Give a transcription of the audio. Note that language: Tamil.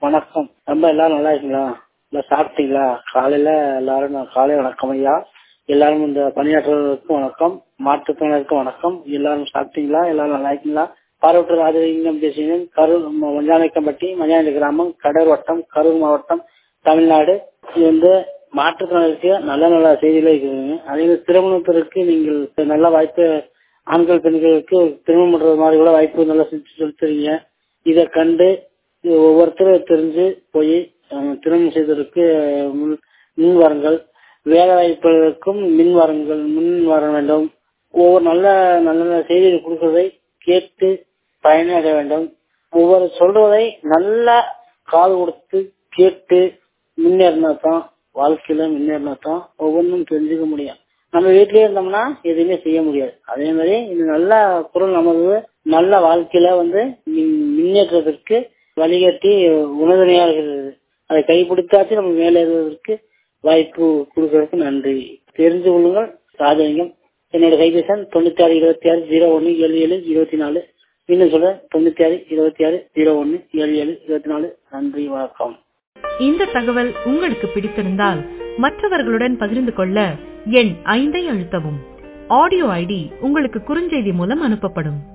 வணக்கம் ரொம்ப எல்லாரும் நல்லா இருக்கீங்களா இல்ல சாப்பிட்டீங்களா காலையில எல்லாரும் நான் காலை வணக்கம் ஐயா எல்லாரும் இந்த பணியாற்றவர்களுக்கும் வணக்கம் மாற்றுத்திறனருக்கும் வணக்கம் எல்லாரும் சாப்பிட்டீங்களா எல்லாரும் நல்லா இருக்கீங்களா பாராட்டு ராஜலிங்கம் பேசுகிறேன் கரூர் மஞ்சானைக்கம்பட்டி மஞ்சானை கிராமம் கடூர் வட்டம் கரூர் மாவட்டம் தமிழ்நாடு இது வந்து மாற்றுத்திறனருக்கு நல்ல நல்ல செய்திகளே இருக்குதுங்க அதே மாதிரி திருமணத்திற்கு நீங்கள் நல்ல வாய்ப்பு ஆண்கள் பெண்களுக்கு திருமணம் பண்றது மாதிரி கூட வாய்ப்பு நல்லா செஞ்சு செலுத்துறீங்க இதை கண்டு இது ஒவ்வொருத்தரும் தெரிஞ்சு போய் அஹ், திருமணம் செய்வதற்கு முன் முன் வாருங்கள் வேலை வாய்ப்புகளுக்கும் மின் வாருங்கள் முன் வர வேண்டும் ஒவ்வொரு நல்ல நல்ல நல்ல செய்திகள் கொடுக்கறதை கேட்டு பயனடைய வேண்டும் ஒவ்வொரு சொல்றதை நல்லா காது கொடுத்து கேட்டு முன்னேறினா தான் வாழ்க்கையில முன்னேறினா தான் ஒவ்வொன்றும் தெரிஞ்சுக்க முடியும் நம்ம வீட்லயே இருந்தோம்னா எதுவுமே செய்ய முடியாது அதே மாதிரி இது நல்ல குரல் நமது நல்ல வாழ்க்கையில வந்து மின்- முன்னேற்றத்திற்கு வழிகாட்டி உணர்தனையா இருக்கிறது அதை கைப்பிடித்தாச்சு நம்ம மேலே ஏறுவதற்கு வாய்ப்பு கொடுக்கறதுக்கு நன்றி தெரிந்து கொள்ளுங்கள் ராஜலிங்கம் என்னோட கைபேசன் தொண்ணூத்தி ஆறு இருபத்தி ஆறு ஜீரோ ஒன்னு ஏழு ஏழு இருபத்தி நாலு இன்னும் சொல்றேன் தொண்ணூத்தி ஆறு இருபத்தி ஆறு ஜீரோ ஒன்னு ஏழு ஏழு இருபத்தி நாலு நன்றி வணக்கம் இந்த தகவல் உங்களுக்கு பிடித்திருந்தால் மற்றவர்களுடன் பகிர்ந்து கொள்ள எண் ஐந்தை அழுத்தவும் ஆடியோ ஐடி உங்களுக்கு குறுஞ்செய்தி மூலம் அனுப்பப்படும்